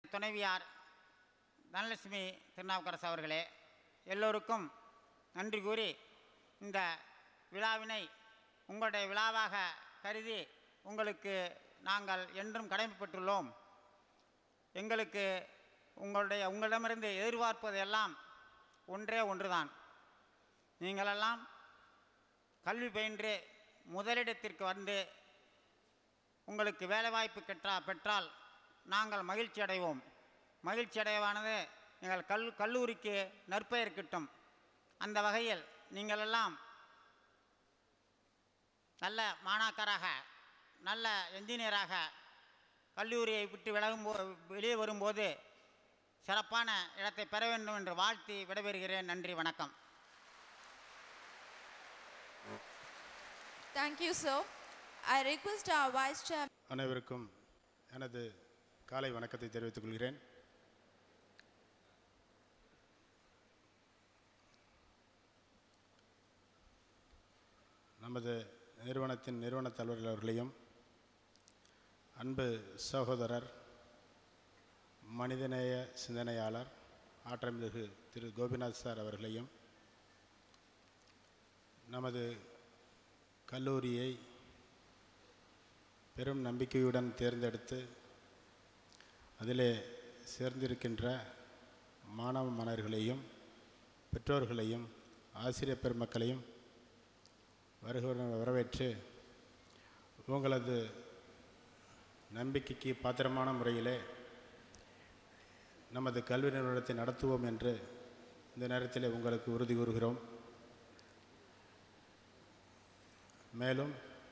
துணைவியார் தனலட்சுமி திருநாவுக்கரசு அவர்களே எல்லோருக்கும் நன்றி கூறி இந்த விழாவினை உங்களுடைய விழாவாக கருதி உங்களுக்கு நாங்கள் என்றும் கடமைப்பட்டுள்ளோம் எங்களுக்கு உங்களுடைய உங்களிடமிருந்து எதிர்பார்ப்பது எல்லாம் ஒன்றே ஒன்றுதான் நீங்களெல்லாம் கல்வி பயின்று முதலிடத்திற்கு வந்து உங்களுக்கு வேலைவாய்ப்பு கற்றா பெற்றால் நாங்கள் மகிழ்ச்சி அடைவோம் மகிழ்ச்சி அடைவானது எங்கள் கல் கல்லூரிக்கு நற்பெயர் கிட்டும் அந்த வகையில் நீங்களெல்லாம் நல்ல மாணாக்கராக நல்ல என்ஜினியராக கல்லூரியை விட்டு விலகும் போ வெளியே வரும்போது சிறப்பான இடத்தை பெற வேண்டும் என்று வாழ்த்தி விடைபெறுகிறேன் நன்றி வணக்கம் Thank you, sir. I request our Vice Chair, அனைவருக்கும் எனது காலை வணக்கத்தை தெரிவித்துக் கொள்கிறேன் நமது நிறுவனத்தின் நிறுவன தலைவர்கள் அவர்களையும் அன்பு சகோதரர் மனிதநேய சிந்தனையாளர் ஆற்றமிகு திரு கோபிநாத் சார் அவர்களையும் நமது கல்லூரியை பெரும் நம்பிக்கையுடன் தேர்ந்தெடுத்து அதிலே சேர்ந்திருக்கின்ற மாணவ மாணவர்களையும் பெற்றோர்களையும் ஆசிரியர் பெருமக்களையும் வருகிறவர்கள் வரவேற்று உங்களது நம்பிக்கைக்கு பாத்திரமான முறையிலே நமது கல்வி நிறுவனத்தை நடத்துவோம் என்று இந்த நேரத்தில் உங்களுக்கு உறுதி கூறுகிறோம் மேலும்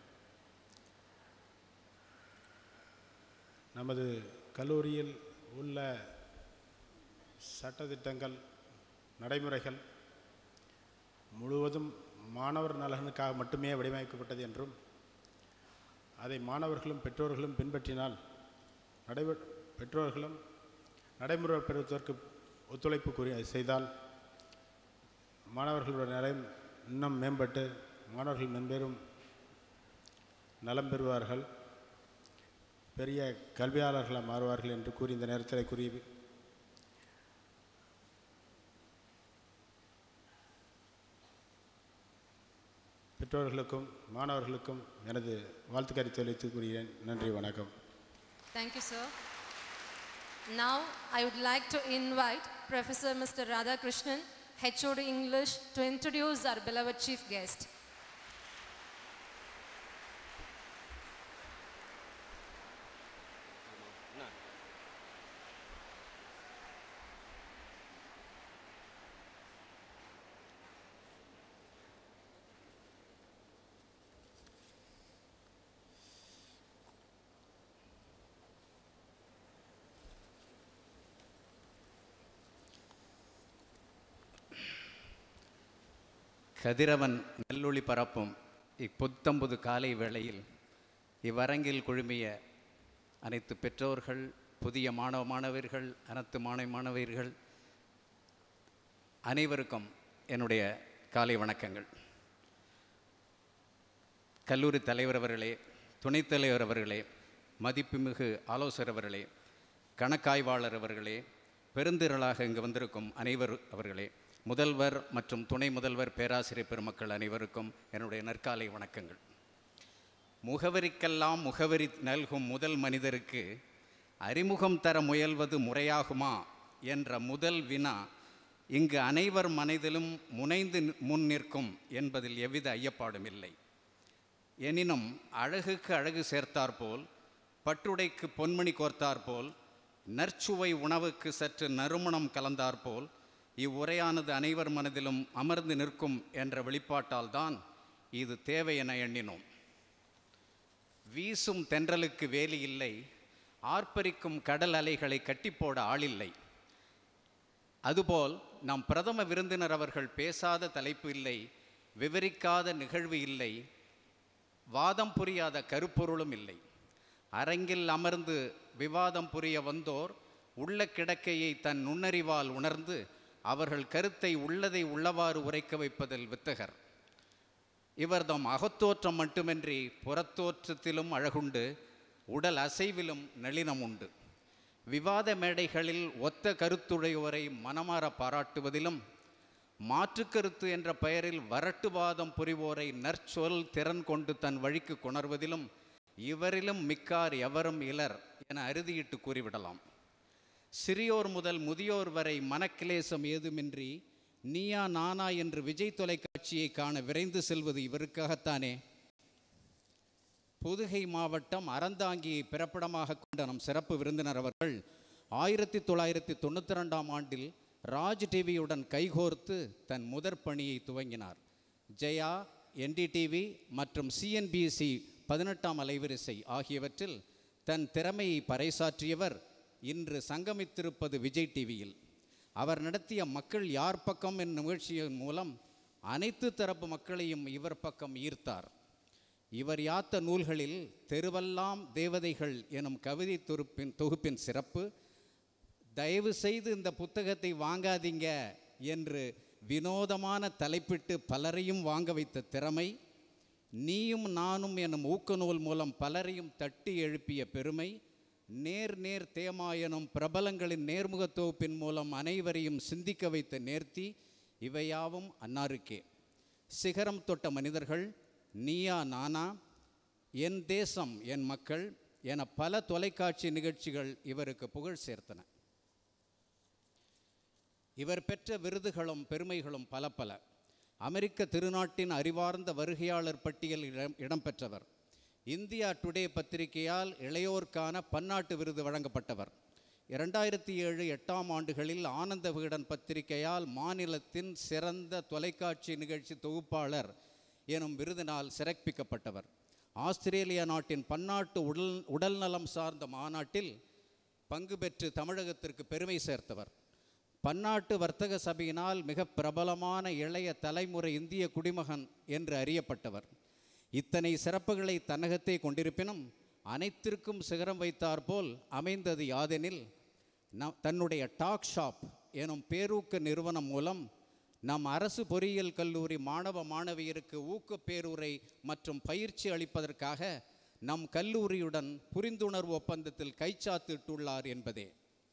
நமது கல்லூரியில் உள்ள சட்டதிட்டங்கள் நடைமுறைகள் முழுவதும் மாணவர் நலனுக்காக மட்டுமே வடிவமைக்கப்பட்டது என்றும் அதை மாணவர்களும் பெற்றோர்களும் பின்பற்றினால் நடைபெ பெற்றோர்களும் நடைமுறை பெறுவதற்கு ஒத்துழைப்பு கூறி செய்தால் மாணவர்களுடைய நிலை இன்னும் மேம்பட்டு மாணவர்கள் மென்பெரும் நலம் பெறுவார்கள் பெரிய கல்வியாளர்களாக மாறுவார்கள் என்று கூறி இந்த நேரத்தில் கூறி பெற்றோர்களுக்கும் மாணவர்களுக்கும் எனது வாழ்த்துக்களை தெரிவித்து கூறுகிறேன் நன்றி வணக்கம் Thank you, sir. Now, I would like to invite Professor Mr. Radhakrishnan, HOD English, to introduce our beloved chief guest. கதிரவன் நல்லொளி பரப்பும் இப்புத்தம்புது காலை வேளையில் இவ்வரங்கில் குழுமிய அனைத்து பெற்றோர்கள் புதிய மாணவ மாணவர்கள் அனைத்து மாணவ மாணவர்கள் அனைவருக்கும் என்னுடைய காலை வணக்கங்கள் கல்லூரி தலைவர் அவர்களே துணைத் தலைவர் அவர்களே மதிப்புமிகு ஆலோசகர் அவர்களே கணக்காய்வாளர் அவர்களே பெருந்திரளாக இங்கு வந்திருக்கும் அனைவர் அவர்களே முதல்வர் மற்றும் துணை முதல்வர் பேராசிரியர் பெருமக்கள் அனைவருக்கும் என்னுடைய நற்காலை வணக்கங்கள் முகவரிக்கெல்லாம் முகவரி நல்கும் முதல் மனிதருக்கு அறிமுகம் தர முயல்வது முறையாகுமா என்ற முதல் வினா இங்கு அனைவர் மனதிலும் முனைந்து நி- முன் நிற்கும் என்பதில் எவ்வித ஐயப்பாடும் இல்லை எனினும் அழகுக்கு அழகு சேர்த்தாற்போல் பட்டுடைக்கு பொன்மணி கோர்த்தாற்போல் நற்சுவை உணவுக்கு சற்று நறுமணம் கலந்தாற்போல் இவ்வுரையானது அனைவர் மனதிலும் அமர்ந்து நிற்கும் என்ற வெளிப்பாட்டால் தான் இது தேவை என எண்ணினோம் வீசும் தென்றலுக்கு வேலி இல்லை ஆர்ப்பரிக்கும் கடல் அலைகளை கட்டிப்போட ஆளில்லை அதுபோல் நம் பிரதம விருந்தினர் அவர்கள் பேசாத தலைப்பு இல்லை விவரிக்காத நிகழ்வு இல்லை வாதம் புரியாத கருப்பொருளும் இல்லை அரங்கில் அமர்ந்து விவாதம் புரிய வந்தோர் உள்ள கிடக்கையை தன் நுண்ணறிவால் உணர்ந்து அவர்கள் கருத்தை உள்ளதை உள்ளவாறு உரைக்க வைப்பதில் வித்தகர் இவர்தம் அகத்தோற்றம் மட்டுமின்றி புறத்தோற்றத்திலும் அழகுண்டு உடல் அசைவிலும் நளினம் உண்டு விவாத மேடைகளில் ஒத்த கருத்துடையோரை மனமாற பாராட்டுவதிலும் மாற்றுக் கருத்து என்ற பெயரில் வரட்டுவாதம் புரிவோரை நற்சொல் திறன் கொண்டு தன் வழிக்கு கொணர்வதிலும் இவரிலும் மிக்கார் எவரும் இலர் என அறுதியிட்டு கூறிவிடலாம் சிறியோர் முதல் முதியோர் வரை மனக்கிலேசம் ஏதுமின்றி நீயா நானா என்று விஜய் தொலைக்காட்சியை காண விரைந்து செல்வது இவருக்காகத்தானே புதுகை மாவட்டம் அறந்தாங்கியை பிறப்பிடமாக கொண்ட நம் சிறப்பு விருந்தினர் அவர்கள் ஆயிரத்தி தொள்ளாயிரத்தி தொண்ணூற்றி ரெண்டாம் ஆண்டில் ராஜ் டிவியுடன் கைகோர்த்து தன் முதற் பணியை துவங்கினார் ஜெயா என்டிடிவி மற்றும் சிஎன்பிசி பதினெட்டாம் அலைவரிசை ஆகியவற்றில் தன் திறமையை பறைசாற்றியவர் இன்று சங்கமித்திருப்பது விஜய் டிவியில் அவர் நடத்திய மக்கள் யார் பக்கம் என் நிகழ்ச்சியின் மூலம் அனைத்து தரப்பு மக்களையும் இவர் பக்கம் ஈர்த்தார் இவர் யாத்த நூல்களில் தெருவெல்லாம் தேவதைகள் எனும் கவிதை தொகுப்பின் தொகுப்பின் சிறப்பு தயவு செய்து இந்த புத்தகத்தை வாங்காதீங்க என்று வினோதமான தலைப்பிட்டு பலரையும் வாங்க வைத்த திறமை நீயும் நானும் எனும் ஊக்கநூல் மூலம் பலரையும் தட்டி எழுப்பிய பெருமை நேர் நேர் தேமா எனும் பிரபலங்களின் நேர்முக தொகுப்பின் மூலம் அனைவரையும் சிந்திக்க வைத்த நேர்த்தி இவையாவும் அன்னாருக்கே சிகரம் தொட்ட மனிதர்கள் நீயா நானா என் தேசம் என் மக்கள் என பல தொலைக்காட்சி நிகழ்ச்சிகள் இவருக்கு புகழ் சேர்த்தன இவர் பெற்ற விருதுகளும் பெருமைகளும் பல பல அமெரிக்க திருநாட்டின் அறிவார்ந்த வருகையாளர் பட்டியலில் இடம் இடம்பெற்றவர் இந்தியா டுடே பத்திரிகையால் இளையோர்க்கான பன்னாட்டு விருது வழங்கப்பட்டவர் இரண்டாயிரத்தி ஏழு எட்டாம் ஆண்டுகளில் ஆனந்த விகடன் பத்திரிகையால் மாநிலத்தின் சிறந்த தொலைக்காட்சி நிகழ்ச்சி தொகுப்பாளர் எனும் விருதினால் சிறப்பிக்கப்பட்டவர் ஆஸ்திரேலியா நாட்டின் பன்னாட்டு உடல் உடல்நலம் சார்ந்த மாநாட்டில் பங்கு பெற்று தமிழகத்திற்கு பெருமை சேர்த்தவர் பன்னாட்டு வர்த்தக சபையினால் மிக பிரபலமான இளைய தலைமுறை இந்திய குடிமகன் என்று அறியப்பட்டவர் இத்தனை சிறப்புகளை தன்னகத்தே கொண்டிருப்பினும் அனைத்திற்கும் சிகரம் வைத்தாற்போல் அமைந்தது யாதெனில் ந தன்னுடைய டாக் ஷாப் எனும் பேரூக்க நிறுவனம் மூலம் நம் அரசு பொறியியல் கல்லூரி மாணவ மாணவியருக்கு ஊக்கப் பேருரை மற்றும் பயிற்சி அளிப்பதற்காக நம் கல்லூரியுடன் புரிந்துணர்வு ஒப்பந்தத்தில் கைச்சாத்திட்டுள்ளார் என்பதே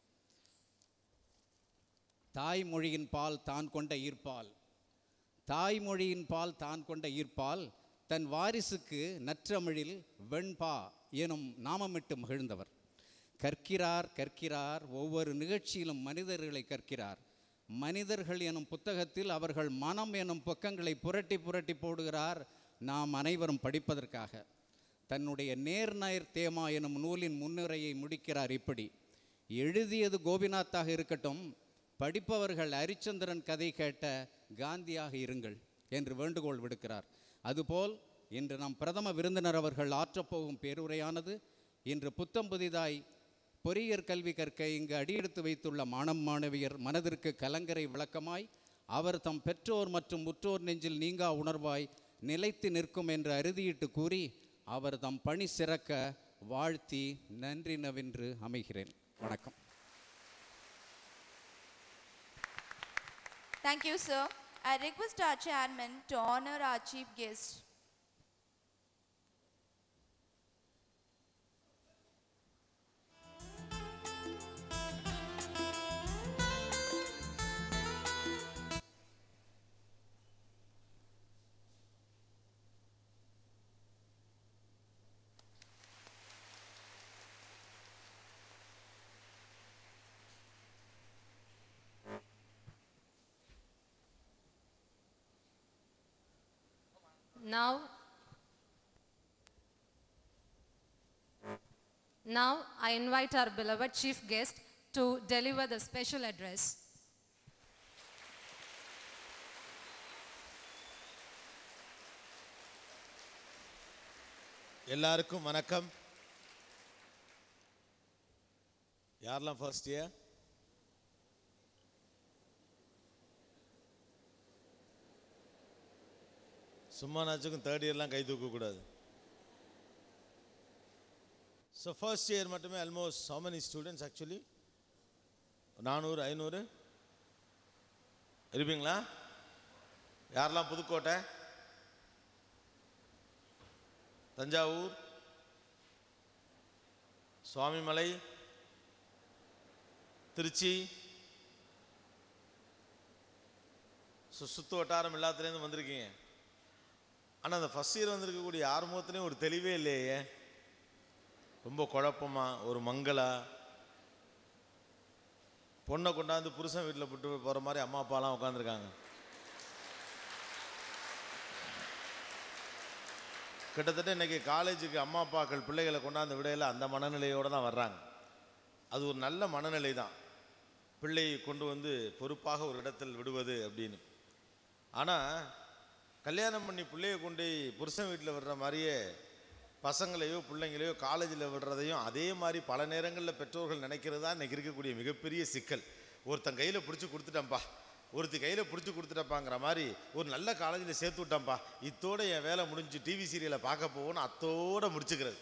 தாய்மொழியின் பால் தான் கொண்ட ஈர்ப்பால் தாய்மொழியின் பால் தான் கொண்ட ஈர்ப்பால் தன் வாரிசுக்கு நற்றமிழில் வெண்பா எனும் நாமமிட்டு மகிழ்ந்தவர் கற்கிறார் கற்கிறார் ஒவ்வொரு நிகழ்ச்சியிலும் மனிதர்களை கற்கிறார் மனிதர்கள் எனும் புத்தகத்தில் அவர்கள் மனம் எனும் பக்கங்களை புரட்டி புரட்டி போடுகிறார் நாம் அனைவரும் படிப்பதற்காக தன்னுடைய நேர்நயர் தேமா எனும் நூலின் முன்னுரையை முடிக்கிறார் இப்படி எழுதியது கோபிநாத்தாக இருக்கட்டும் படிப்பவர்கள் ஹரிச்சந்திரன் கதை கேட்ட காந்தியாக இருங்கள் என்று வேண்டுகோள் விடுக்கிறார் அதுபோல் இன்று நம் பிரதம விருந்தினர் அவர்கள் ஆற்றப்போகும் பேருரையானது இன்று புத்தம் புதிதாய் பொறியியற் கல்வி கற்க இங்கு அடியெடுத்து வைத்துள்ள மாணவ மாணவியர் மனதிற்கு கலங்கரை விளக்கமாய் அவர் தம் பெற்றோர் மற்றும் முற்றோர் நெஞ்சில் நீங்கா உணர்வாய் நிலைத்து நிற்கும் என்று அறுதியிட்டு கூறி அவர் தம் பணி சிறக்க வாழ்த்தி நன்றி நவென்று அமைகிறேன் வணக்கம் Thank you, sir. I request our chairman to honor our chief guest. Now, now I invite our beloved chief guest to deliver the special address. எல்லாருக்கும் வணக்கம் யாரெல்லாம் ஃபர்ஸ்ட் இயர் சும்மா நாச்சுக்கும் தேர்ட் இயர்லாம் கை தூக்கக்கூடாது ஸோ ஃபர்ஸ்ட் இயர் மட்டுமே almost how many students actually நானூறு ஐநூறு இருப்பீங்களா யாரெல்லாம் புதுக்கோட்டை தஞ்சாவூர் சுவாமிமலை திருச்சி சு சுத்து வட்டாரம் எல்லாத்துலேருந்து வந்திருக்கீங்க ஆனால் அந்த ஃபஸ்ட் இயர் வந்திருக்கக்கூடிய ஆரம்பத்துலேயும் ஒரு தெளிவே இல்லையே ரொம்ப குழப்பமா ஒரு மங்களா பொண்ணை கொண்டாந்து புருஷன் வீட்டில் விட்டு போகிற மாதிரி அம்மா அப்பாலாம் உட்காந்துருக்காங்க கிட்டத்தட்ட இன்னைக்கு காலேஜுக்கு அம்மா அப்பாக்கள் பிள்ளைகளை கொண்டாந்து விடையில அந்த மனநிலையோடு தான் வர்றாங்க அது ஒரு நல்ல மனநிலை தான் பிள்ளையை கொண்டு வந்து பொறுப்பாக ஒரு இடத்தில் விடுவது அப்படின்னு ஆனால் கல்யாணம் பண்ணி பிள்ளைய கொண்டு புருஷன் வீட்டில் விடுற மாதிரியே பசங்களையோ பிள்ளைங்களையோ காலேஜில் விடுறதையும் அதே மாதிரி பல நேரங்களில் பெற்றோர்கள் நினைக்கிறது தான் இன்றைக்கி இருக்கக்கூடிய மிகப்பெரிய சிக்கல் ஒருத்தன் கையில் பிடிச்சி கொடுத்துட்டேன்ப்பா ஒருத்தி கையில் பிடிச்சி கொடுத்துட்டப்பாங்கிற மாதிரி ஒரு நல்ல காலேஜில் சேர்த்து விட்டேன்ப்பா இத்தோட என் வேலை முடிஞ்சு டிவி சீரியலை பார்க்க போவோன்னு அத்தோட முடிச்சுக்கிறது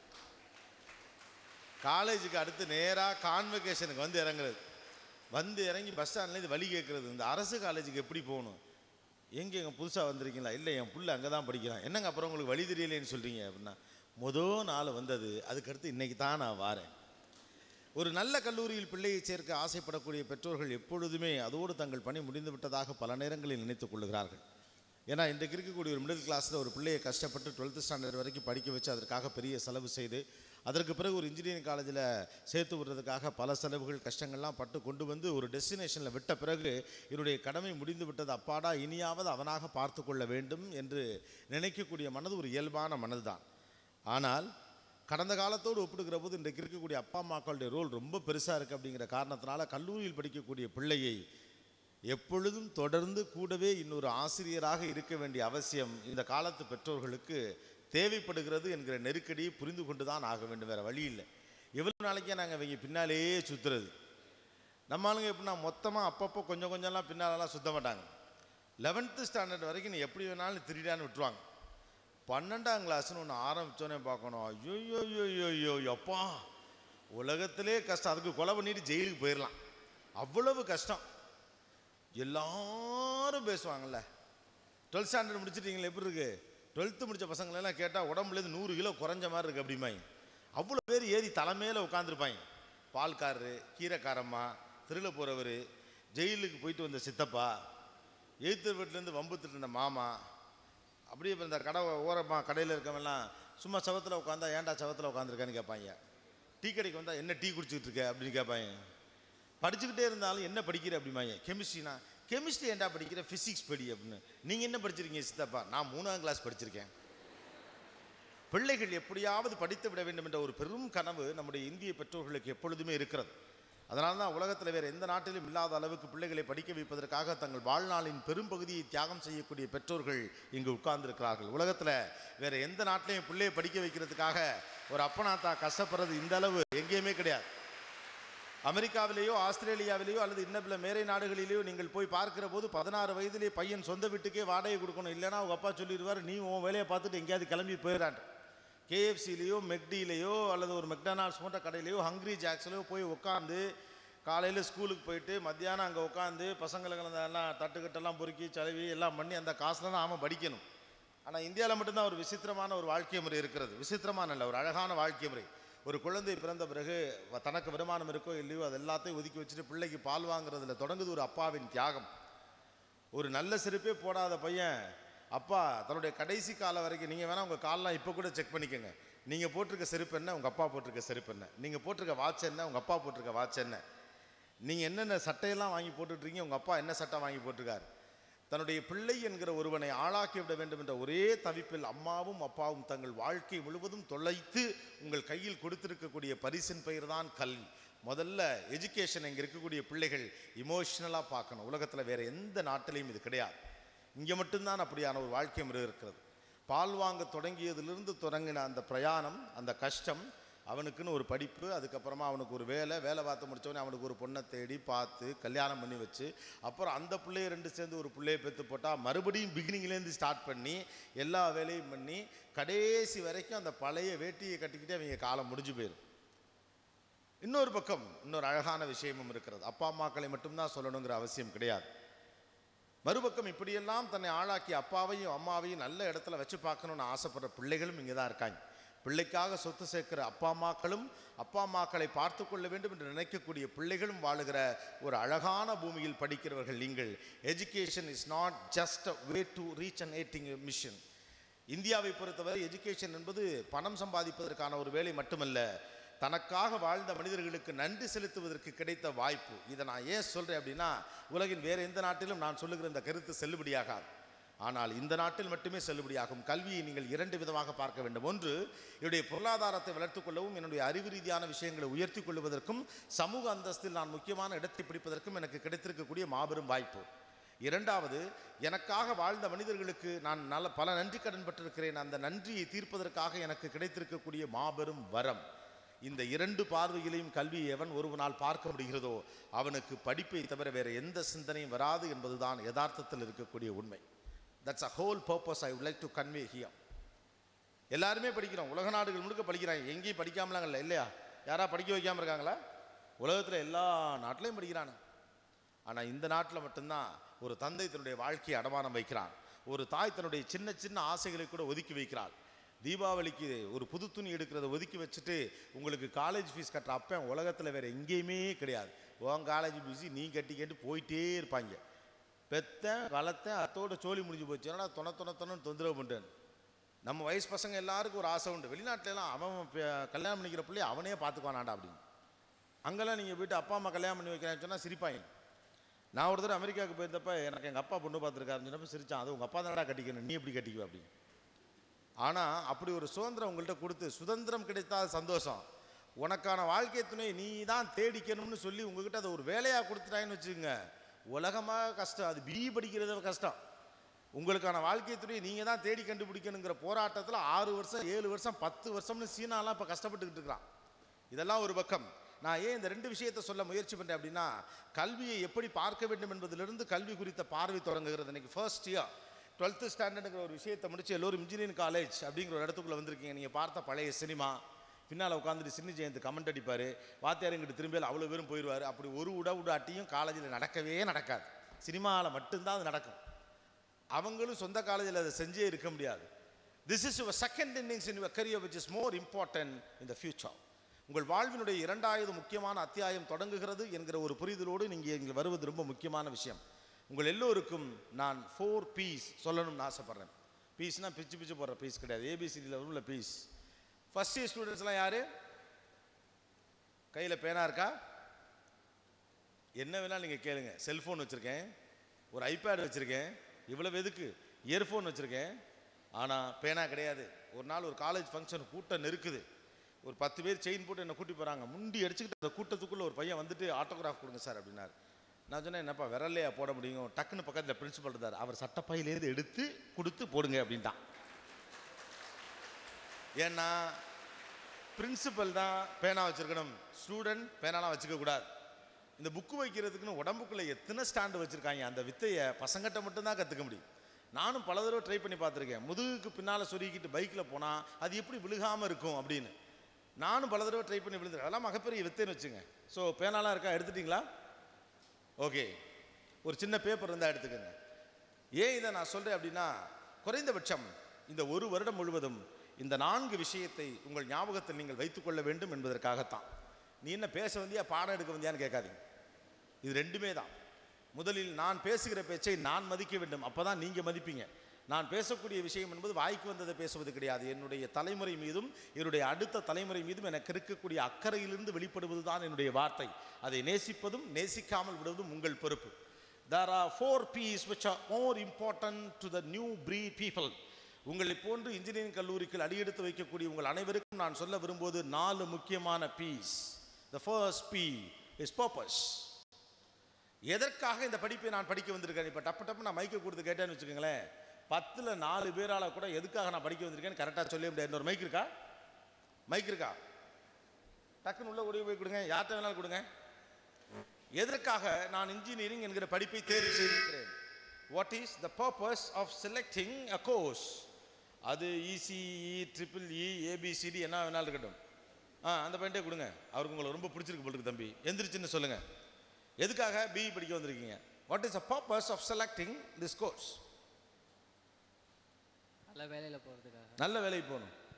காலேஜுக்கு அடுத்து நேராக கான்வெகேஷனுக்கு வந்து இறங்குறது வந்து இறங்கி பஸ் ஸ்டாண்ட்லேருந்து வழி கேட்குறது இந்த அரசு காலேஜுக்கு எப்படி போகணும் எங்கே எங்கள் புதுசாக வந்திருக்கீங்களா இல்லை என் புள்ள அங்கே தான் படிக்கிறான் என்னங்க அப்புறம் உங்களுக்கு வழி தெரியலேன்னு சொல்கிறீங்க அப்படின்னா மொதல் நாள் வந்தது அதுக்கடுத்து இன்றைக்கி தான் நான் வாரேன் ஒரு நல்ல கல்லூரியில் பிள்ளையை சேர்க்க ஆசைப்படக்கூடிய பெற்றோர்கள் எப்பொழுதுமே அதோடு தங்கள் பணி முடிந்து விட்டதாக பல நேரங்களில் நினைத்துக் கொள்ளுகிறார்கள் ஏன்னா இன்றைக்கு இருக்கக்கூடிய ஒரு மிடில் கிளாஸில் ஒரு பிள்ளையை கஷ்டப்பட்டு டுவெல்த்து ஸ்டாண்டர்ட் வரைக்கும் படிக்க வச்சு அதற்காக பெரிய செலவு செய்து அதற்கு பிறகு ஒரு இன்ஜினியரிங் காலேஜில் சேர்த்து விடுறதுக்காக பல செலவுகள் கஷ்டங்கள்லாம் பட்டு கொண்டு வந்து ஒரு டெஸ்டினேஷனில் விட்ட பிறகு என்னுடைய கடமை முடிந்து விட்டது அப்பாடா இனியாவது அவனாக பார்த்து கொள்ள வேண்டும் என்று நினைக்கக்கூடிய மனது ஒரு இயல்பான மனது தான் ஆனால் கடந்த காலத்தோடு ஒப்பிடுகிற போது இன்றைக்கு இருக்கக்கூடிய அப்பா அம்மாக்களுடைய ரோல் ரொம்ப பெருசாக இருக்குது அப்படிங்கிற காரணத்தினால கல்லூரியில் படிக்கக்கூடிய பிள்ளையை எப்பொழுதும் தொடர்ந்து கூடவே இன்னொரு ஆசிரியராக இருக்க வேண்டிய அவசியம் இந்த காலத்து பெற்றோர்களுக்கு தேவைப்படுகிறது என்கிற நெருக்கடியை புரிந்து கொண்டு தான் ஆக வேண்டும் வேறு வழி இல்லை எவ்வளோ நாளைக்கே நாங்கள் இவங்க பின்னாலேயே சுற்றுறது நம்ம ஆளுங்க எப்படின்னா மொத்தமாக அப்பப்போ கொஞ்சம் கொஞ்சம்லாம் பின்னாலலாம் சுத்த மாட்டாங்க லெவன்த்து ஸ்டாண்டர்ட் வரைக்கும் நீ எப்படி வேணாலும் திருடான்னு விட்டுருவாங்க பன்னெண்டாம் கிளாஸ்னு ஒன்று ஆரம்பித்தோன்னே பார்க்கணும் ஐயோ ஐயோ ஐயோ ஐயோ அப்பா உலகத்திலே கஷ்டம் அதுக்கு கொலை பண்ணிட்டு ஜெயிலுக்கு போயிடலாம் அவ்வளவு கஷ்டம் எல்லாரும் பேசுவாங்கல்ல டுவெல்த் ஸ்டாண்டர்ட் முடிச்சிட்டீங்களா எப்படி இருக்கு டுவெல்த்து முடித்த பசங்களெல்லாம் கேட்டால் உடம்புலேருந்து நூறு கிலோ குறைஞ்ச மாதிரி இருக்கு அப்படிம்பாங்க அவ்வளோ பேர் ஏறி தலைமையில் உட்காந்துருப்பாங்க பால்காரரு கீரைக்காரம்மா திருட போகிறவர் ஜெயிலுக்கு போயிட்டு வந்த சித்தப்பா எய்த்து வீட்டிலேருந்து வம்புத்துட்டு இருந்த மாமா அப்படியே இப்ப இந்த கடை ஓரமாக கடையில் இருக்கவங்கலாம் சும்மா சவத்தில் உட்காந்தா ஏன்டா சவத்தில் உட்காந்துருக்கான்னு கேட்பாங்க டீ கடைக்கு வந்தால் என்ன டீ குடிச்சிட்டு இருக்க அப்படின்னு கேட்பாங்க படிச்சுக்கிட்டே இருந்தாலும் என்ன படிக்கிற அப்படிம்பாங்க கெமிஸ்ட்ரினா கெமிஸ்ட்ரி ஏன்டா படிக்கிற ஃபிசிக்ஸ் படி அப்படின்னு நீங்கள் என்ன படிச்சிருக்கீங்க சித்தப்பா நான் மூணாம் கிளாஸ் படிச்சிருக்கேன் பிள்ளைகள் எப்படியாவது படித்து விட வேண்டும் என்ற ஒரு பெரும் கனவு நம்முடைய இந்திய பெற்றோர்களுக்கு எப்பொழுதுமே இருக்கிறது அதனால தான் உலகத்தில் வேறு எந்த நாட்டிலும் இல்லாத அளவுக்கு பிள்ளைகளை படிக்க வைப்பதற்காக தங்கள் வாழ்நாளின் பெரும்பகுதியை தியாகம் செய்யக்கூடிய பெற்றோர்கள் இங்கு உட்கார்ந்திருக்கிறார்கள் உலகத்தில் வேறு எந்த நாட்டிலையும் பிள்ளையை படிக்க வைக்கிறதுக்காக ஒரு அப்பனாத்தா கஷ்டப்படுறது இந்த அளவு எங்கேயுமே கிடையாது அமெரிக்காவிலேயோ ஆஸ்திரேலியாவிலேயோ அல்லது இன்னும் பிற மேலை நாடுகளிலேயோ நீங்கள் போய் பார்க்கிற போது பதினாறு வயதிலே பையன் சொந்த வீட்டுக்கே வாடகை கொடுக்கணும் இல்லைன்னா அவங்க அப்பா சொல்லிடுவார் நீ உன் வேலையை பார்த்துட்டு எங்கேயாவது கிளம்பி போயிடான் கேஎஃப்சிலேயோ மெக்டிலேயோ அல்லது ஒரு மெக்டனால்ட்ஸ் போன்ற கடையிலையோ ஹங்க்ரி ஜாக்ஸ்லையோ போய் உட்காந்து காலையில் ஸ்கூலுக்கு போயிட்டு மத்தியானம் அங்கே உட்காந்து பசங்களுக்கு அந்த எல்லாம் தட்டுக்கட்டெல்லாம் பொறுக்கி சலவி எல்லாம் பண்ணி அந்த காசுல தான் அவன் படிக்கணும் ஆனால் இந்தியாவில் மட்டும்தான் ஒரு விசித்திரமான ஒரு வாழ்க்கை முறை இருக்கிறது விசித்திரமான இல்லை ஒரு அழகான வாழ்க்கை முறை ஒரு குழந்தை பிறந்த பிறகு வ- தனக்கு வருமானம் இருக்கோ இல்லையோ அது எல்லாத்தையும் ஒதுக்கி வச்சுட்டு பிள்ளைக்கு பால் வாங்குறதுல தொடங்குது ஒரு அப்பாவின் தியாகம் ஒரு நல்ல செருப்பே போடாத பையன் அப்பா தன்னுடைய கடைசி காலம் வரைக்கும் நீங்கள் வேணால் உங்கள் கால்லாம் இப்போ கூட செக் பண்ணிக்கோங்க நீங்கள் போட்டிருக்க செருப்பு என்ன உங்கள் அப்பா போட்டிருக்க செருப்பு என்ன நீங்கள் போட்டிருக்க வாட்ச் என்ன உங்கள் அப்பா போட்டிருக்க வாட்ச் என்ன நீங்கள் என்னென்ன சட்டையெல்லாம் வாங்கி போட்டுட்ருக்கீங்க உங்கள் அப்பா என்ன சட்டை வாங்கி போட்டிருக்காரு தன்னுடைய பிள்ளை என்கிற ஒருவனை ஆளாக்கி விட வேண்டும் என்ற ஒரே தவிப்பில் அம்மாவும் அப்பாவும் தங்கள் வாழ்க்கை முழுவதும் தொலைத்து உங்கள் கையில் கொடுத்திருக்கக்கூடிய பரிசின் பெயர் தான் கல்வி முதல்ல எஜுகேஷன் இங்கே இருக்கக்கூடிய பிள்ளைகள் இமோஷனலாக பார்க்கணும் உலகத்தில் வேறு எந்த நாட்டிலையும் இது கிடையாது இங்கே மட்டும்தான் அப்படியான ஒரு வாழ்க்கை முறை இருக்கிறது பால் வாங்க தொடங்கியதிலிருந்து தொடங்கின அந்த பிரயாணம் அந்த கஷ்டம் அவனுக்குன்னு ஒரு படிப்பு அதுக்கப்புறமா அவனுக்கு ஒரு வேலை வேலை பார்த்து முடிச்சவொடனே அவனுக்கு ஒரு பொண்ணை தேடி பார்த்து கல்யாணம் பண்ணி வச்சு அப்புறம் அந்த பிள்ளைய ரெண்டு சேர்ந்து ஒரு பிள்ளைய பெற்று போட்டால் மறுபடியும் பிகினிங்லேருந்து ஸ்டார்ட் பண்ணி எல்லா வேலையும் பண்ணி கடைசி வரைக்கும் அந்த பழைய வேட்டியை கட்டிக்கிட்டே அவங்க காலம் முடிஞ்சு போயிடும் இன்னொரு பக்கம் இன்னொரு அழகான விஷயமும் இருக்கிறது அப்பா அம்மாக்களை மட்டும்தான் சொல்லணுங்கிற அவசியம் கிடையாது மறுபக்கம் இப்படியெல்லாம் தன்னை ஆளாக்கி அப்பாவையும் அம்மாவையும் நல்ல இடத்துல வச்சு பார்க்கணும்னு ஆசைப்படுற பிள்ளைகளும் இங்கே தான் இருக்காங்க பிள்ளைக்காக சொத்து சேர்க்கிற அப்பா அம்மாக்களும் அப்பா அம்மாக்களை பார்த்து கொள்ள வேண்டும் என்று நினைக்கக்கூடிய பிள்ளைகளும் வாழுகிற ஒரு அழகான பூமியில் படிக்கிறவர்கள் நீங்கள் education is not just way to reach an eating mission இந்தியாவை பொறுத்தவரை எஜுகேஷன் என்பது பணம் சம்பாதிப்பதற்கான ஒரு வேலை மட்டுமல்ல தனக்காக வாழ்ந்த மனிதர்களுக்கு நன்றி செலுத்துவதற்கு கிடைத்த வாய்ப்பு இதை நான் ஏன் சொல்கிறேன் அப்படின்னா உலகின் வேறு எந்த நாட்டிலும் நான் சொல்லுகிற இந்த கருத்து செல்லுபடியாகாது ஆனால் இந்த நாட்டில் மட்டுமே செல்லுபடியாகும் கல்வியை நீங்கள் இரண்டு விதமாக பார்க்க வேண்டும் ஒன்று என்னுடைய பொருளாதாரத்தை வளர்த்துக் கொள்ளவும் என்னுடைய அறிவு ரீதியான விஷயங்களை உயர்த்தி கொள்வதற்கும் சமூக அந்தஸ்தில் நான் முக்கியமான இடத்தை பிடிப்பதற்கும் எனக்கு கிடைத்திருக்கக்கூடிய மாபெரும் வாய்ப்பு இரண்டாவது எனக்காக வாழ்ந்த மனிதர்களுக்கு நான் நல்ல பல நன்றி கடன் பட்டிருக்கிறேன் அந்த நன்றியை தீர்ப்பதற்காக எனக்கு கிடைத்திருக்கக்கூடிய மாபெரும் வரம் இந்த இரண்டு பார்வையிலையும் கல்வி எவன் ஒருவனால் பார்க்க முடிகிறதோ அவனுக்கு படிப்பை தவிர வேற எந்த சிந்தனையும் வராது என்பதுதான் யதார்த்தத்தில் இருக்கக்கூடிய உண்மை that's a whole purpose I would like to convey here எல்லாருமே படிக்கிறோம் உலக நாடுகள் முழுக்க படிக்கிறாங்க எங்கேயும் படிக்காமலாங்க இல்லை இல்லையா யாரா படிக்க வைக்காம இருக்காங்களா உலகத்தில் எல்லா நாட்டிலையும் படிக்கிறாங்க ஆனால் இந்த நாட்டில் மட்டும்தான் ஒரு தந்தை தன்னுடைய வாழ்க்கையை அடமானம் வைக்கிறான் ஒரு தாய் தன்னுடைய சின்ன சின்ன ஆசைகளை கூட ஒதுக்கி வைக்கிறாள் தீபாவளிக்கு ஒரு புது துணி எடுக்கிறத ஒதுக்கி வச்சுட்டு உங்களுக்கு காலேஜ் ஃபீஸ் கட்டுற அப்பன் உலகத்தில் வேற எங்கேயுமே கிடையாது உன் காலேஜ் ஃபீஸு நீ கட்டி கேட்டு போயிட்டே இருப்பாங்க பெத்தேன் வளர்த்தேன் அத்தோட சோழி முடிஞ்சு போச்சு என்னடா தொண தொண தொணன்னு தொந்தரவு பண்ணுறேன் நம்ம வயசு பசங்க எல்லாருக்கும் ஒரு ஆசை உண்டு வெளிநாட்டுல எல்லாம் அவன் பே- கல்யாணம் பண்ணிக்கிற பிள்ளைய அவனே பார்த்துக்குவானாடா அப்படின்னு அங்கெல்லாம் நீங்கள் போயிட்டு அப்பா அம்மா கல்யாணம் பண்ணி வைக்கிறான்னு சொன்னால் சிரிப்பாங்க நான் ஒரு தடவை அமெரிக்காவுக்கு போயிருந்தப்ப எனக்கு எங்கள் அப்பா பொண்ணு பார்த்துருக்காருன்னு சொன்னப்ப சிரிச்சான் அது உங்கள் அப்பா தானடா கட்டிக்கணும் நீ எப்படி கட்டிக்குவ அப்படின்னு ஆனால் அப்படி ஒரு சுதந்திரம் உங்கள்கிட்ட கொடுத்து சுதந்திரம் கிடைத்தாத சந்தோஷம் உனக்கான வாழ்க்கை துணை நீ தான் தேடிக்கணும்னு சொல்லி உங்ககிட்ட அதை ஒரு வேலையாக கொடுத்துட்டாங்கன்னு வச்சுக்கோங்க உலகமாக கஷ்டம் அது பி படிக்கிறது கஷ்டம் உங்களுக்கான வாழ்க்கை துறையை நீங்கள் தான் தேடி கண்டுபிடிக்கணுங்கிற போராட்டத்தில் ஆறு வருஷம் ஏழு வருஷம் பத்து வருஷம்னு சீனாலாம் இப்போ கஷ்டப்பட்டுக்கிட்டு இருக்கிறான் இதெல்லாம் ஒரு பக்கம் நான் ஏன் இந்த ரெண்டு விஷயத்தை சொல்ல முயற்சி பண்ணுறேன் அப்படின்னா கல்வியை எப்படி பார்க்க வேண்டும் என்பதிலிருந்து கல்வி குறித்த பார்வை தொடங்குகிறது இன்னைக்கு ஃபர்ஸ்ட் இயர் டுவெல்த்து ஸ்டாண்டர்டுங்கிற ஒரு விஷயத்தை முடிச்சு எல்லோரும் இன்ஜினியரிங் காலேஜ் அப்படிங்கிற ஒரு இடத்துக்குள்ளே வந்திருக்கீங்க நீங்கள் பார்த்த பழைய சினிமா பின்னால் உட்காந்துட்டு சின்ன ஜெயந்த் கமெண்ட் அடிப்பார் வாத்தியாருங்கிட்ட திரும்பி அவ்வளோ பேரும் போயிடுவார் அப்படி ஒரு உட உடாட்டியும் காலேஜில் நடக்கவே நடக்காது சினிமாவில் மட்டும்தான் அது நடக்கும் அவங்களும் சொந்த காலேஜில் அதை செஞ்சே இருக்க முடியாது this is your second innings in your career which is more important in the future உங்கள் வாழ்வினுடைய இரண்டாவது முக்கியமான அத்தியாயம் தொடங்குகிறது என்கிற ஒரு புரிதலோடு நீங்கள் இங்கே வருவது ரொம்ப முக்கியமான விஷயம் உங்கள் எல்லோருக்கும் நான் ஃபோர் பீஸ் சொல்லணும்னு ஆசைப்பட்றேன் பீஸ்னால் பிச்சு பிச்சு போடுற பீஸ் கிடையாது ஏபிசிடியில் வரும்ல பீஸ் ஃபஸ்ட் இயர் ஸ்டூடெண்ட்ஸ்லாம் யார் கையில் பேனா இருக்கா என்ன வேணாலும் நீங்கள் கேளுங்க செல்ஃபோன் வச்சுருக்கேன் ஒரு ஐபேட் வச்சுருக்கேன் இவ்வளவு எதுக்கு இயர்ஃபோன் வச்சுருக்கேன் ஆனால் பேனா கிடையாது ஒரு நாள் ஒரு காலேஜ் ஃபங்க்ஷன் கூட்டம் நெருக்குது ஒரு பத்து பேர் செயின் போட்டு என்னை கூட்டி போகிறாங்க முண்டி அடிச்சுக்கிட்டு அந்த கூட்டத்துக்குள்ளே ஒரு பையன் வந்துட்டு ஆட்டோகிராஃப் கொடுங்க சார் அப்படின்னாரு நான் சொன்னேன் என்னப்பா விரல்லையா போட முடியும் டக்குன்னு பக்கத்தில் பிரின்சிபல் இருந்தார் அவர் சட்டப்பையிலேருந்து எடுத்து கொடுத்து போடுங்க அப்படின்ட்டான் ஏன்னா பிரின்சிபல் தான் பேனா வச்சிருக்கணும் ஸ்டூடெண்ட் பேனாலாம் வச்சுக்க கூடாது இந்த புக்கு வைக்கிறதுக்குன்னு உடம்புக்குள்ள எத்தனை ஸ்டாண்டு வச்சிருக்காங்க அந்த வித்தையை பசங்கிட்ட மட்டும்தான் கற்றுக்க முடியும் நானும் பல தடவை ட்ரை பண்ணி பார்த்துருக்கேன் முதுகுக்கு பின்னால் சொருகிக்கிட்டு பைக்கில் போனால் அது எப்படி விழுகாமல் இருக்கும் அப்படின்னு நானும் பல தடவை ட்ரை பண்ணி விழுந்துருக்கேன் அதெல்லாம் மகப்பெரிய வித்தைன்னு வச்சுங்க ஸோ பேனாலாம் இருக்கா எடுத்துட்டிங்களா ஓகே ஒரு சின்ன பேப்பர் இருந்தால் எடுத்துக்கோங்க ஏன் இதை நான் சொல்கிறேன் அப்படின்னா குறைந்தபட்சம் இந்த ஒரு வருடம் முழுவதும் இந்த நான்கு விஷயத்தை உங்கள் ஞாபகத்தில் நீங்கள் வைத்துக்கொள்ள வேண்டும் என்பதற்காகத்தான் நீ என்ன பேச வந்தியா பாடம் எடுக்க வந்தியான்னு கேட்காதீங்க இது ரெண்டுமே தான் முதலில் நான் பேசுகிற பேச்சை நான் மதிக்க வேண்டும் அப்போ தான் நீங்கள் மதிப்பீங்க நான் பேசக்கூடிய விஷயம் என்பது வாய்க்கு வந்ததை பேசுவது கிடையாது என்னுடைய தலைமுறை மீதும் என்னுடைய அடுத்த தலைமுறை மீதும் எனக்கு இருக்கக்கூடிய அக்கறையிலிருந்து வெளிப்படுவது தான் என்னுடைய வார்த்தை அதை நேசிப்பதும் நேசிக்காமல் விடுவதும் உங்கள் பொறுப்பு there are four P's which are more important to the new breed people உங்களை போன்று இன்ஜினியரிங் கல்லூரிக்கு அடியெடுத்து வைக்கக்கூடிய உங்கள் அனைவருக்கும் நான் சொல்ல விரும்புவது நாலு முக்கியமான P's the first P is purpose எதற்காக இந்த படிப்பை நான் படிக்க வந்திருக்கேன் இப்போ டப்பு டப்பு நான் மைக்கை கொடுத்து கேட்டேன்னு வச்சுக்கோங்களேன் பத்தில் நாலு பேரால் கூட எதுக்காக நான் படிக்க வந்திருக்கேன்னு கரெக்டாக சொல்ல முடியாது இன்னொரு மைக் இருக்கா மைக் இருக்கா டக்குன்னு உள்ள ஓடி போய் கொடுங்க யார்கிட்ட வேணாலும் கொடுங்க எதற்காக நான் இன்ஜினியரிங் என்கிற படிப்பை தேர்வு செய்திருக்கிறேன் what is the purpose of selecting a course அது இசிஇ ட்ரிபிள் இ ஏபிசிடி என்ன வேணாலும் இருக்கட்டும் ஆ அந்த பையன்ட்டே கொடுங்க அவருக்கு உங்களை ரொம்ப பிடிச்சிருக்கு போல இருக்கு தம்பி எந்திரிச்சுன்னு சொல்லுங்கள் எதுக்காக பிஇ படிக்க வந்திருக்கீங்க what is the purpose of selecting this course நல்ல வேலையில் போகிறதுக்காக நல்ல வேலைக்கு போகணும்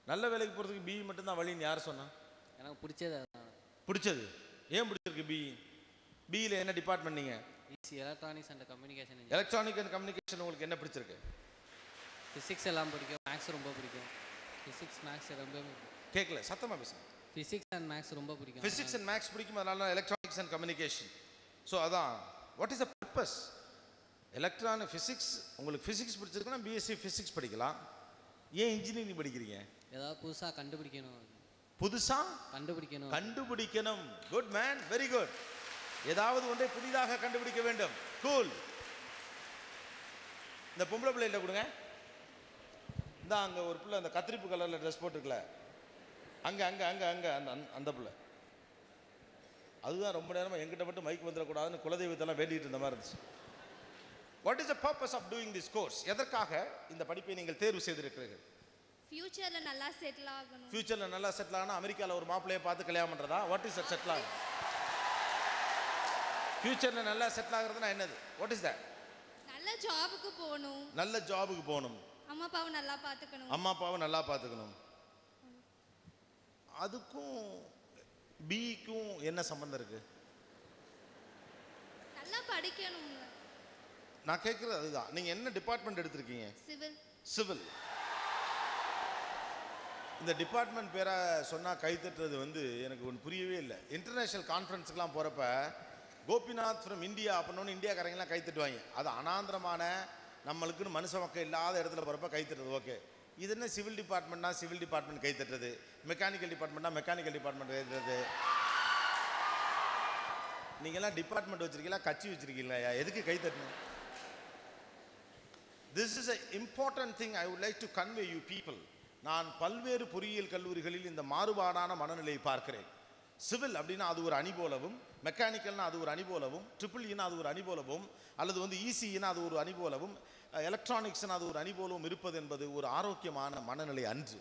நல்ல வேலைக்கு போகிறதுக்கு பிஇ மட்டும்தான் வழின்னு யார் சொன்னா எனக்கு பிடிச்சது அதுதான் பிடிச்சது ஏன் பிடிச்சிருக்கு பிஇ பிஇயில் என்ன டிபார்ட்மெண்ட் நீங்கள் ECE electronics and communication electronic and communication உங்களுக்கு என்ன பிடிச்சிருக்கு ஃபிசிக்ஸ் எல்லாம் பிடிக்கும் மேக்ஸ் ரொம்ப பிடிக்கும் ஃபிசிக்ஸ் மேக்ஸ் ரொம்ப கேட்கல சத்தமாக பேசுங்க ஃபிசிக்ஸ் அண்ட் மேக்ஸ் ரொம்ப பிடிக்கும் ஃபிசிக்ஸ் அண்ட் மேக்ஸ் பிடிக்கும் அதனால எலக்ட்ரானிக்ஸ் அண்ட் கம்யூனிகேஷன் ஸோ அதான் what is the purpose electronic physics உங்களுக்கு ஃபிசிக்ஸ் பிடிச்சிருக்குன்னா பிஎஸ்சி ஃபிசிக்ஸ் படிக்கலாம் ஏன் இன்ஜினியரிங் படிக்கிறீங்க ஏதாவது புதுசாக கண்டுபிடிக்கணும் புதுசாக கண்டுபிடிக்கணும் கண்டுபிடிக்கணும் குட் மேன் வெரி குட் ஏதாவது ஒன்றை புதிதாக கண்டுபிடிக்க வேண்டும் கூல் இந்த பொம்பளை பிள்ளைகிட்ட கொடுங்க இந்த அங்கே ஒரு பிள்ளை அந்த கத்திரிப்பு கலரில் ட்ரெஸ் போட்டிருக்கல அங்கே அங்கே அங்கே அங்கே அந்த அந்த- அந்த பிள்ளை அதுதான் ரொம்ப நேரமாக எங்கிட்ட மட்டும் மைக் வந்துடக்கூடாதுன்னு குலதெய்வத்தெல்லாம் வேண்டிட்டு இருந்த மாதிரி இருந்துச்சு what is the purpose of doing this course எதற்காக இந்த படிப்பை நீங்கள் தேர்வு செய்திருக்கிறீர்கள் ஃப்யூச்சரில் நல்லா செட்டில் ஆகணும் ஃபியூச்சரில் நல்லா செட்டில் ஆனால் அமெரிக்காவில் ஒரு மாப்பிள்ளையை பார்த்து கல்யாணம் பண்ணுறதா வாட் இஸ் செட்டில் ஆகும் ஃபியூச்சரில் நல்லா செட்டில் ஆகுறதுனா என்னது வாட் இஸ் தட் நல்ல ஜாபுக்கு போகணும் நல்ல ஜாபுக்கு போகணும் அம்மா அப்பாவை நல்லா பார்த்துக்கணும் அம்மா அப்பாவை நல்லா பார்த்துக்கணும் அதுக்கும் பிக்கும் என்ன சம்மந்தம் இருக்கு நல்லா படிக்கணும் நான் கேட்குறது அதுதான் நீங்கள் என்ன டிபார்ட்மெண்ட் எடுத்திருக்கீங்க சிவில் சிவில் இந்த டிபார்ட்மெண்ட் பேரை சொன்னால் கைத்தட்டுறது வந்து எனக்கு ஒன்று புரியவே இல்லை இன்டர்நேஷ்னல் கான்ஃபரன்ஸுக்கெலாம் போகிறப்ப கோபிநாத் ஃப்ரம் இந்தியா அப்படின்னு இந்தியாக்காரங்கெல்லாம் கைத்தட்டுவாங்க அது அனாந்திரமான நம்மளுக்குன்னு மனுஷ மக்கள் இல்லாத இடத்துல போகிறப்ப கைத்தட்டுறது ஓகே இது என்ன சிவில் டிபார்ட்மெண்ட்னா சிவில் டிபார்ட்மெண்ட் கைத்தட்டுறது மெக்கானிக்கல் டிபார்ட்மெண்ட்னா மெக்கானிக்கல் டிபார்ட்மெண்ட் கைத்தட்டுறது நீங்கள்லாம் டிபார்ட்மெண்ட் வச்சிருக்கீங்களா கட்சி வச்சிருக்கீங்களா எதுக்கு கைத்தட்டணும் this is a important thing I would like to convey you people நான் பல்வேறு பொறியியல் கல்லூரிகளில் இந்த மாறுபாடான மனநிலையை பார்க்கிறேன் சிவில் அப்படின்னா அது ஒரு அணி போலவும் மெக்கானிக்கல்னா அது ஒரு அணி போலவும் ட்ரிபிள் இனா அது ஒரு அணி போலவும் அல்லது வந்து இசிஇனா அது ஒரு அணி போலவும் எலக்ட்ரானிக்ஸ்னா அது ஒரு அணி போலவும் இருப்பது என்பது ஒரு ஆரோக்கியமான மனநிலை அன்று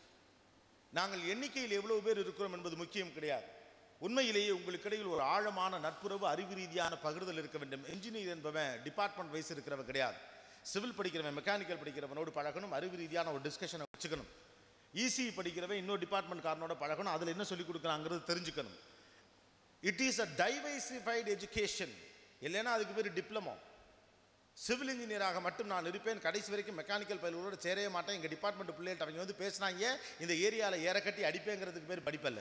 நாங்கள் எண்ணிக்கையில் எவ்வளவு பேர் இருக்கிறோம் என்பது முக்கியம் கிடையாது உண்மையிலேயே உங்களுக்கு இடையில் ஒரு ஆழமான நட்புறவு அறிவு ரீதியான பகிர்தல் இருக்க வேண்டும் என்ஜினியர் என்பவன் டிபார்ட்மெண்ட் வைஸ் இருக்கிறவன் கிடையாது சிவில் படிக்கிறவன் மெக்கானிக்கல் படிக்கிறவனோடு பழகணும் அறிவு ரீதியான ஒரு டிஸ்கஷனை வச்சுக்கணும் இசி படிக்கிறவன் இன்னொரு டிபார்ட்மெண்ட் காரனோட பழகணும் அதில் என்ன சொல்லி கொடுக்குறாங்கிறது தெரிஞ்சுக்கணும் it is a diversified education இல்லைன்னா அதுக்கு பேர் டிப்ளமோ சிவில் இன்ஜினியராக மட்டும் நான் இருப்பேன் கடைசி வரைக்கும் மெக்கானிக்கல் பயிலோட சேரவே மாட்டேன் எங்கள் டிபார்ட்மெண்ட் பிள்ளைகிட்ட அவங்க வந்து பேசுனாங்க இந்த ஏரியாவில் ஏற கட்டி அடிப்பேங்கிறதுக்கு பேர் படிப்பல்ல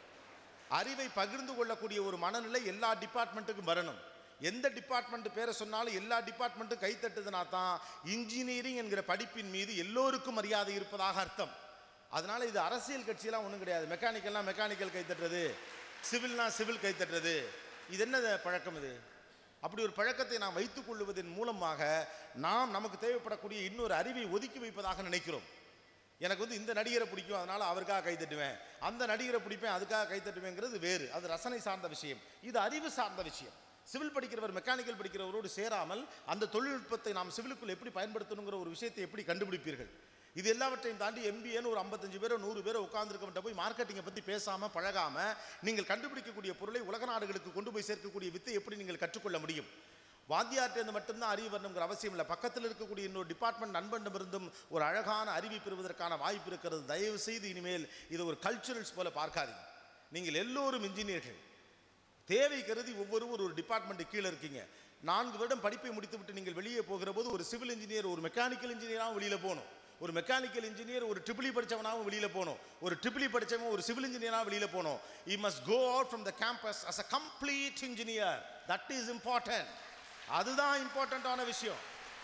அறிவை பகிர்ந்து கொள்ளக்கூடிய ஒரு மனநிலை எல்லா டிபார்ட்மெண்ட்டுக்கும் வரணும் எந்த டிபார்ட்மெண்ட் பேரை சொன்னாலும் எல்லா டிபார்ட்மெண்ட்டும் கைத்தட்டுதுனா தான் இன்ஜினியரிங் என்கிற படிப்பின் மீது எல்லோருக்கும் மரியாதை இருப்பதாக அர்த்தம் அதனால இது அரசியல் கட்சியெல்லாம் ஒன்றும் கிடையாது மெக்கானிக்கல்னா மெக்கானிக்கல் கைத்தட்டுறது சிவில்னா சிவில் கைத்தட்டுறது இது என்ன பழக்கம் இது அப்படி ஒரு பழக்கத்தை நாம் வைத்துக் கொள்வதன் மூலமாக நாம் நமக்கு தேவைப்படக்கூடிய இன்னொரு அறிவை ஒதுக்கி வைப்பதாக நினைக்கிறோம் எனக்கு வந்து இந்த நடிகரை பிடிக்கும் அதனால அவருக்காக கைத்தட்டுவேன் அந்த நடிகரை பிடிப்பேன் அதுக்காக கைத்தட்டுவேங்கிறது வேறு அது ரசனை சார்ந்த விஷயம் இது அறிவு சார்ந்த விஷயம் சிவில் படிக்கிறவர் மெக்கானிக்கல் படிக்கிறவரோடு சேராமல் அந்த தொழில்நுட்பத்தை நாம் சிவிலுக்குள் எப்படி பயன்படுத்தணுங்கிற ஒரு விஷயத்தை எப்படி கண்டுபிடிப்பீர்கள் இது எல்லாவற்றையும் தாண்டி எம்பிஏன்னு ஒரு ஐம்பத்தஞ்சு பேரோ நூறு பேரோ உட்கார்ந்துருக்கவன்ட்ட போய் மார்க்கெட்டிங்கை பற்றி பேசாமல் பழகாமல் நீங்கள் கண்டுபிடிக்கக்கூடிய பொருளை உலக நாடுகளுக்கு கொண்டு போய் சேர்க்கக்கூடிய வித்தை எப்படி நீங்கள் கற்றுக்கொள்ள முடியும் வாத்தியார்ட்டேருந்து மட்டும்தான் அறிவு வரணுங்கிற அவசியம் இல்லை பக்கத்தில் இருக்கக்கூடிய இன்னொரு டிபார்ட்மெண்ட் நண்பனிடமிருந்தும் ஒரு அழகான அறிவை பெறுவதற்கான வாய்ப்பு இருக்கிறது தயவு செய்து இனிமேல் இதை ஒரு கல்ச்சுரல்ஸ் போல பார்க்காதீங்க நீங்கள் எல்லோரும் இன்ஜினியர்கள் தேவை கருதி ஒவ்வொருவரும் ஒரு டிபார்ட்மெண்ட் கீழே இருக்கீங்க நான்கு வருடம் படிப்பை முடித்துவிட்டு நீங்கள் வெளியே போகிற போது ஒரு சிவில் இன்ஜினியர் ஒரு மெக்கானிக்கல் இன்ஜினியராகவும் வெளியில் போகணும் ஒரு மெக்கானிக்கல் இன்ஜினியர் ஒரு ட்ரிபிளி படித்தவனாகவும் வெளியில் போகணும் ஒரு ட்ரிபிளி படித்தவன் ஒரு சிவில் இன்ஜினியராக வெளியில் போகணும் you must go out from the campus as a complete engineer that is important அதுதான் இம்பார்ட்டண்ட்டான விஷயம்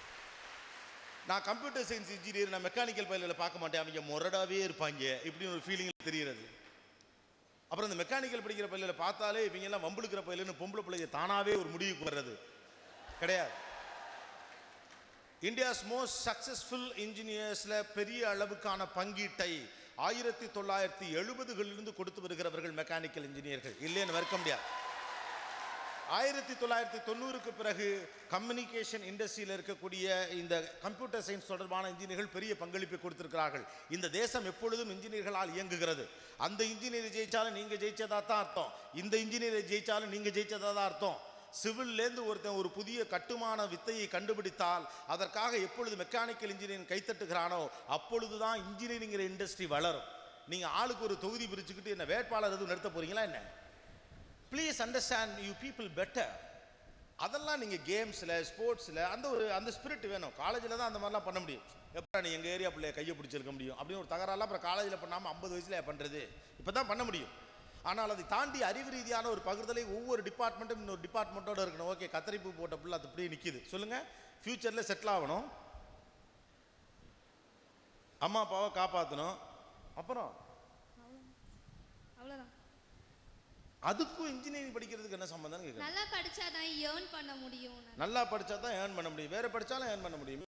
நான் கம்ப்யூட்டர் சயின்ஸ் இன்ஜினியர் நான் மெக்கானிக்கல் பயிலில் பார்க்க மாட்டேன் அவங்க முரடாவே இருப்பாங்க இப்படின்னு ஒரு ஃபீலிங் தெரிகிறது அப்புறம் இந்த மெக்கானிக்கல் படிக்கிற பள்ளியில் பார்த்தாலே இவங்க எல்லாம் வம்புழுக்கிற பள்ளின்னு பொம்பளை பிள்ளைங்க தானாவே ஒரு முடிவுக்கு வர்றது கிடையாது இந்தியாஸ் மோஸ்ட் சக்சஸ்ஃபுல் இன்ஜினியர்ஸில் பெரிய அளவுக்கான பங்கீட்டை ஆயிரத்தி தொள்ளாயிரத்தி எழுபதுகளிலிருந்து கொடுத்து வருகிறவர்கள் மெக்கானிக்கல் இன்ஜினியர்கள் இல்லைன்னு மறுக்க முடியாது ஆயிரத்தி தொள்ளாயிரத்தி தொண்ணூறுக்கு பிறகு கம்யூனிகேஷன் இண்டஸ்ட்ரியில் இருக்கக்கூடிய இந்த கம்ப்யூட்டர் சயின்ஸ் தொடர்பான இன்ஜினியர்கள் பெரிய பங்களிப்பை கொடுத்திருக்கிறார்கள் இந்த தேசம் எப்பொழுதும் இன்ஜினியர்களால் இயங்குகிறது அந்த இன்ஜினியர் ஜெயிச்சாலும் நீங்கள் ஜெயிச்சதா தான் அர்த்தம் இந்த இன்ஜினியரை ஜெயிச்சாலும் நீங்கள் ஜெயிச்சதா தான் அர்த்தம் சிவில்லேருந்து ஒருத்தன் ஒரு புதிய கட்டுமான வித்தையை கண்டுபிடித்தால் அதற்காக எப்பொழுது மெக்கானிக்கல் இன்ஜினியரிங் கைத்தட்டுகிறானோ அப்பொழுதுதான் இன்ஜினியரிங்கிற இண்டஸ்ட்ரி வளரும் நீங்க ஆளுக்கு ஒரு தொகுதி பிரிச்சுக்கிட்டு என்ன வேட்பாளர் எதுவும் நிறுத்த போறீங்களா என்ன please understand you people better அதெல்லாம் நீங்கள் கேம்ஸில் ஸ்போர்ட்ஸில் அந்த ஒரு அந்த ஸ்பிரிட் வேணும் காலேஜில் தான் அந்த மாதிரிலாம் பண்ண முடியும் எப்போ நீ எங்கள் ஏரியா பிள்ளைய கையை பிடிச்சிருக்க முடியும் அப்படின்னு ஒரு தகராறுலாம் அப்புறம் காலேஜில் பண்ணாமல் ஐம்பது வயசில் பண்ணுறது இப்போ தான் பண்ண முடியும் ஆனால் அதை தாண்டி அறிவு ரீதியான ஒரு பகிர்தலை ஒவ்வொரு டிபார்ட்மெண்ட்டும் இன்னொரு டிபார்ட்மெண்ட்டோட இருக்கணும் ஓகே கத்தரிப்பு போட்ட பிள்ளை அது அப்படியே நிற்கிது சொல்லுங்கள் ஃப்யூச்சரில் செட்டில் ஆகணும் அம்மா அப்பாவை காப்பாற்றணும் அப்புறம் அவ்வளோதான் அதுக்கும் இன்ஜினியரிங் படிக்கிறதுக்கு என்ன சம்மந்தம்னு கேட்குறேன் நல்லா படிச்சாதான் ஏர்ன் பண்ண முடியும் நல்லா படித்தா தான் ஏர்ன் பண்ண முடியும் வேறு படித்தாலும் ஏர்ன் பண்ண முடியும்